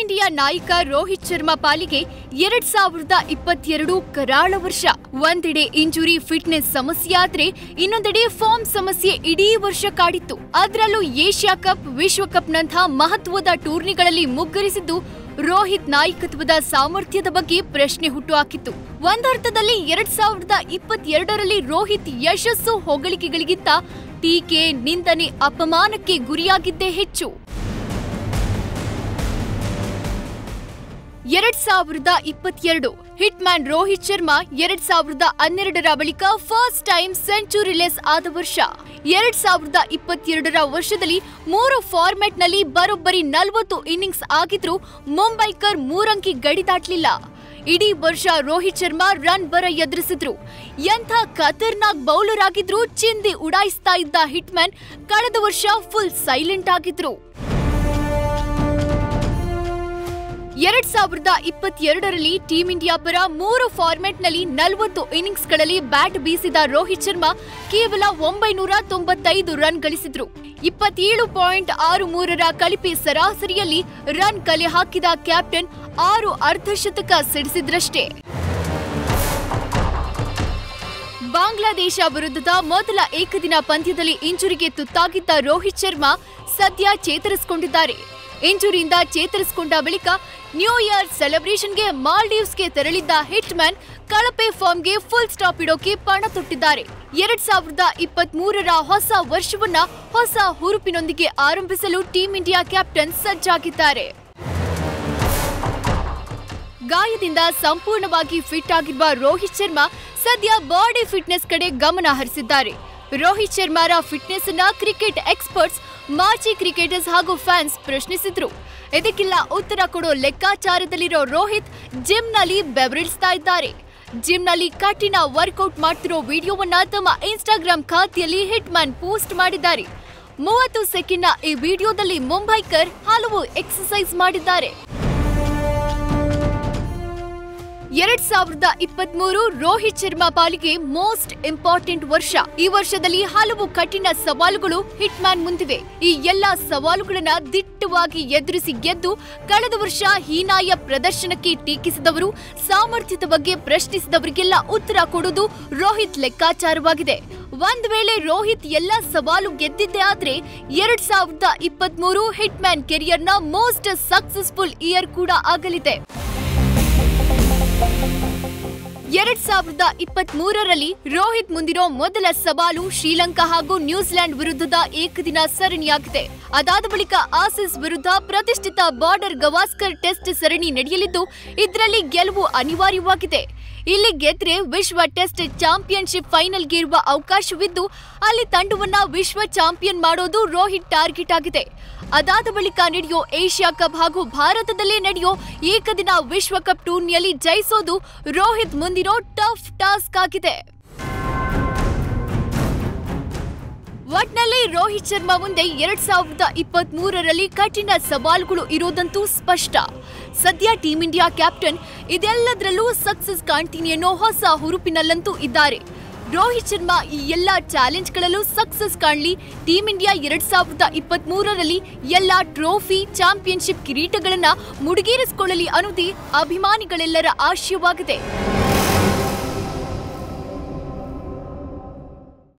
India ನಾಯಕ ರೋಹಿತ್ ಶರ್ಮಾ ಪಾಲಿಗೆ ಎರಡ್ ಸಾವಿರದ ಇಪ್ಪತ್ತೆರಡು ಕರಾಳ ವರ್ಷ ಒಂದೆಡೆ ಇಂಜುರಿ ಫಿಟ್ನೆಸ್ ಸಮಸ್ಯೆ ಆದ್ರೆ ಇನ್ನೊಂದೆಡೆ ಫಾರ್ಮ್ ಸಮಸ್ಯೆ ಇಡೀ ವರ್ಷ ಕಾಡಿತ್ತು ಅದರಲ್ಲೂ ಏಷ್ಯಾ ಕಪ್ ವಿಶ್ವಕಪ್ನಂತಹ ಮಹತ್ವದ ಟೂರ್ನಿಗಳಲ್ಲಿ ಮುಗ್ಗರಿಸಿದ್ದು ರೋಹಿತ್ ನಾಯಕತ್ವದ ಸಾಮರ್ಥ್ಯದ ಬಗ್ಗೆ ಪ್ರಶ್ನೆ ಹುಟ್ಟುಹಾಕಿತ್ತು ಒಂದರ್ಥದಲ್ಲಿ ಎರಡ್ ಸಾವಿರದ ಇಪ್ಪತ್ತೆರಡರಲ್ಲಿ ರೋಹಿತ್ ಯಶಸ್ಸು ಹೊಗಳಿಕೆಗಳಿಗಿಂತ ಟೀಕೆ ನಿಂದನೆ ಅಪಮಾನಕ್ಕೆ ಗುರಿಯಾಗಿದ್ದೇ ಹೆಚ್ಚು ಎರಡ್ ಸಾವಿರದ ಇಪ್ಪತ್ತೆರಡು ಹಿಟ್ ಮ್ಯಾನ್ ರೋಹಿತ್ ಶರ್ಮಾ ಎರಡ್ ಸಾವಿರದ ಹನ್ನೆರಡರ ಬಳಿಕ ಫಸ್ಟ್ ಟೈಮ್ ಸೆಂಚುರಿಲೆಸ್ ಆದ ವರ್ಷ ಎರಡ್ ಸಾವಿರದ ಇಪ್ಪತ್ತೆರಡರ ವರ್ಷದಲ್ಲಿ ಮೂರು ಫಾರ್ಮ್ಯಾಟ್ನಲ್ಲಿ ಬರೋಬ್ಬರಿ ನಲವತ್ತು ಇನ್ನಿಂಗ್ಸ್ ಆಗಿದ್ರೂ ಮುಂಬೈಕರ್ ಮೂರಂಕಿ ಗಡಿ ದಾಟ್ಲಿಲ್ಲ ಇಡೀ ವರ್ಷ ರೋಹಿತ್ ಶರ್ಮಾ ರನ್ ಬರ ಎದುರಿಸಿದ್ರು ಎಂಥ ಖತರ್ನಾಕ್ ಬೌಲರ್ ಆಗಿದ್ರು ಚಿಂದಿ ಉಡಾಯಿಸ್ತಾ ಇದ್ದ ಹಿಟ್ಮ್ಯಾನ್ ಕಳೆದ ವರ್ಷ ಫುಲ್ ಸೈಲೆಂಟ್ ಆಗಿದ್ರು ಎರಡ್ ಸಾವಿರದ ಇಪ್ಪತ್ತೆರಡರಲ್ಲಿ ಟೀಂ ಇಂಡಿಯಾ ಪರ ಮೂರು ಫಾರ್ಮೆಟ್ನಲ್ಲಿ ನಲವತ್ತು ಇನ್ನಿಂಗ್ಸ್ಗಳಲ್ಲಿ ಬ್ಯಾಟ್ ಬೀಸಿದ ರೋಹಿತ್ ಶರ್ಮಾ ಕೇವಲ ಒಂಬೈನೂರ ತೊಂಬತ್ತೈದು ರನ್ ಗಳಿಸಿದ್ರು ಇಪ್ಪತ್ತೇಳು ಪಾಯಿಂಟ್ ಆರು ಮೂರರ ಕಲಿಪೆ ಸರಾಸರಿಯಲ್ಲಿ ರನ್ ಕಲೆ ಹಾಕಿದ ಕ್ಯಾಪ್ಟನ್ ಆರು ಅರ್ಧಶತಕ ಸಿಡಿಸಿದ್ರಷ್ಟೇ ಬಾಂಗ್ಲಾದೇಶ ವಿರುದ್ಧದ ಮೊದಲ ಏಕದಿನ ಪಂದ್ಯದಲ್ಲಿ ಇಂಜುರಿಗೆ ತುತ್ತಾಗಿದ್ದ ರೋಹಿತ್ ಶರ್ಮಾ ಸದ್ಯ ಚೇತರಿಸಿಕೊಂಡಿದ್ದಾರೆ ಇಂಜುರಿಯಿಂದ ಚೇತರಿಸಿಕೊಂಡ ಬಳಿಕ ನ್ಯೂ ಇಯರ್ ಸೆಲೆಬ್ರೇಷನ್ಗೆ ಮಾಲ್ಡೀವ್ಸ್ಗೆ ತೆರಳಿದ್ದ ಹಿಟ್ ಮ್ಯಾನ್ ಕಳಪೆ ಫಾರ್ಮ್ಗೆ ಫುಲ್ ಸ್ಟಾಪ್ ಇಡೋಕೆ ಪಣ ತೊಟ್ಟಿದ್ದಾರೆ ಎರಡ್ ಸಾವಿರದ ಇಪ್ಪತ್ತ್ ಮೂರರ ಹೊಸ ವರ್ಷವನ್ನ ಹೊಸ ಹುರುಪಿನೊಂದಿಗೆ ಆರಂಭಿಸಲು ಟೀಂ ಇಂಡಿಯಾ ಕ್ಯಾಪ್ಟನ್ ಸಜ್ಜಾಗಿದ್ದಾರೆ ಗಾಯದಿಂದ ಸಂಪೂರ್ಣವಾಗಿ ಫಿಟ್ ಆಗಿರುವ ರೋಹಿತ್ ಶರ್ಮಾ ಸದ್ಯ ಬಾಡಿ ಫಿಟ್ನೆಸ್ ಕಡೆ ಗಮನ ಹರಿಸಿದ್ದಾರೆ ರೋಹಿತ್ ಶರ್ಮಾರ ಫಿಟ್ನೆಸ್ ಅನ್ನ ಕ್ರಿಕೆಟ್ ಎಕ್ಸ್ಪರ್ಟ್ಸ್ ಮಾಜಿ ಕ್ರಿಕೆಟರ್ಸ್ ಹಾಗೂ ಫ್ಯಾನ್ಸ್ ಪ್ರಶ್ನಿಸಿದ್ರು ಇದಕ್ಕೆಲ್ಲ ಉತ್ತರ ಕೊಡೋ ಲೆಕ್ಕಾಚಾರದಲ್ಲಿರೋ ರೋಹಿತ್ ಜಿಮ್ನಲ್ಲಿ ಬೆವರಿಳಿಸ್ತಾ ಇದ್ದಾರೆ ಜಿಮ್ನಲ್ಲಿ ಕಠಿಣ ವರ್ಕೌಟ್ ಮಾಡ್ತಿರೋ ವಿಡಿಯೋವನ್ನ ತಮ್ಮ ಇನ್ಸ್ಟಾಗ್ರಾಮ್ ಖಾತೆಯಲ್ಲಿ ಹಿಟ್ ಮ್ಯಾನ್ ಪೋಸ್ಟ್ ಮಾಡಿದ್ದಾರೆ ಮೂವತ್ತು ಸೆಕೆಂಡ್ನ ಈ ವಿಡಿಯೋದಲ್ಲಿ ಮುಂಬೈಕರ್ ಹಲವು ಎಕ್ಸರ್ಸೈಸ್ ಮಾಡಿದ್ದಾರೆ ಎರಡ್ ಸಾವಿರದ ಇಪ್ಪತ್ತ್ ಮೂರು ರೋಹಿತ್ ಶರ್ಮಾ ಪಾಲಿಗೆ ಮೋಸ್ಟ್ ಇಂಪಾರ್ಟೆಂಟ್ ವರ್ಷ ಈ ವರ್ಷದಲ್ಲಿ ಹಲವು ಕಠಿಣ ಸವಾಲುಗಳು ಹಿಟ್ ಮ್ಯಾನ್ ಮುಂದಿವೆ ಈ ಎಲ್ಲಾ ಸವಾಲುಗಳನ್ನ ದಿಟ್ಟವಾಗಿ ಎದುರಿಸಿ ಗೆದ್ದು ಕಳೆದ ವರ್ಷ ಹೀನಾಯ ಪ್ರದರ್ಶನಕ್ಕೆ ಟೀಕಿಸಿದವರು ಸಾಮರ್ಥ್ಯದ ಬಗ್ಗೆ ಪ್ರಶ್ನಿಸಿದವರಿಗೆಲ್ಲ ಉತ್ತರ ಕೊಡುವುದು ರೋಹಿತ್ ಲೆಕ್ಕಾಚಾರವಾಗಿದೆ ಒಂದ್ ವೇಳೆ ರೋಹಿತ್ ಎಲ್ಲ ಸವಾಲು ಗೆದ್ದಿದ್ದೆ ಆದ್ರೆ ಎರಡ್ ಸಾವಿರದ ಇಪ್ಪತ್ತ್ ಮೂರು ಹಿಟ್ ಮ್ಯಾನ್ ಕೆರಿಯರ್ನ ಮೋಸ್ಟ್ ಸಕ್ಸಸ್ಫುಲ್ ಇಯರ್ ಕೂಡ ಆಗಲಿದೆ ಎರಡ್ ಸಾವಿರದ ಇಪ್ಪತ್ತ್ ಮೂರರಲ್ಲಿ ರೋಹಿತ್ ಮುಂದಿರೋ ಮೊದಲ ಸವಾಲು ಶ್ರೀಲಂಕಾ ಹಾಗೂ ನ್ಯೂಜಿಲೆಂಡ್ ವಿರುದ್ಧದ ಏಕದಿನ ಸರಣಿಯಾಗಿದೆ ಅದಾದ ಬಳಿಕ ಆಸೀಸ್ ವಿರುದ್ಧ ಪ್ರತಿಷ್ಠಿತ ಬಾರ್ಡರ್ ಗವಾಸ್ಕರ್ ಟೆಸ್ಟ್ ಸರಣಿ ನಡೆಯಲಿದ್ದು ಇದರಲ್ಲಿ ಗೆಲುವು ಅನಿವಾರ್ಯವಾಗಿದೆ ಇಲ್ಲಿ ಗೆದ್ರೆ ವಿಶ್ವ ಟೆಸ್ಟ್ ಚಾಂಪಿಯನ್ಶಿಪ್ ಫೈನಲ್ಗೆ ಇರುವ ಅವಕಾಶವಿದ್ದು ಅಲ್ಲಿ ತಂಡವನ್ನ ವಿಶ್ವ ಚಾಂಪಿಯನ್ ಮಾಡೋದು ರೋಹಿತ್ ಟಾರ್ಗೆಟ್ ಆಗಿದೆ ಅದಾದ ಬಳಿಕ ನಡೆಯೋ ಏಷ್ಯಾ ಕಪ್ ಹಾಗೂ ಭಾರತದಲ್ಲೇ ನಡೆಯೋ ಏಕದಿನ ವಿಶ್ವಕಪ್ ಟೂರ್ನಿಯಲ್ಲಿ ಜಯಿಸೋದು ರೋಹಿತ್ ಮುಂದಿರೋ ಟಫ್ ಟಾಸ್ಕ್ ಆಗಿದೆ ಒಟ್ನಲ್ಲಿ ರೋಹಿತ್ ಶರ್ಮಾ ಮುಂದೆ ಎರಡ್ ಸಾವಿರದ ಇಪ್ಪತ್ತ್ ಮೂರರಲ್ಲಿ ಕಠಿಣ ಸವಾಲುಗಳು ಇರೋದಂತೂ ಸ್ಪಷ್ಟ ಸದ್ಯ ಟೀಂ ಇಂಡಿಯಾ ಕ್ಯಾಪ್ಟನ್ ಇದೆಲ್ಲದರಲ್ಲೂ ಸಕ್ಸಸ್ ಕಾಣ್ತೀನಿ ಅನ್ನೋ ಹೊಸ ಹುರುಪಿನಲ್ಲಂತೂ ಇದ್ದಾರೆ ರೋಹಿತ್ ಶರ್ಮಾ ಈ ಎಲ್ಲಾ ಚಾಲೆಂಜ್ಗಳಲ್ಲೂ ಸಕ್ಸಸ್ ಕಾಣ್ಲಿ ಟೀಂ ಇಂಡಿಯಾ ಎರಡ್ ಸಾವಿರದ ಇಪ್ಪತ್ತ್ ಮೂರರಲ್ಲಿ ಎಲ್ಲಾ ಟ್ರೋಫಿ ಚಾಂಪಿಯನ್ಶಿಪ್ ಕಿರೀಟಗಳನ್ನ ಮುಡಿಗೇರಿಸಿಕೊಳ್ಳಲಿ ಅನ್ನೋದೇ ಅಭಿಮಾನಿಗಳೆಲ್ಲರ ಆಶಯವಾಗಿದೆ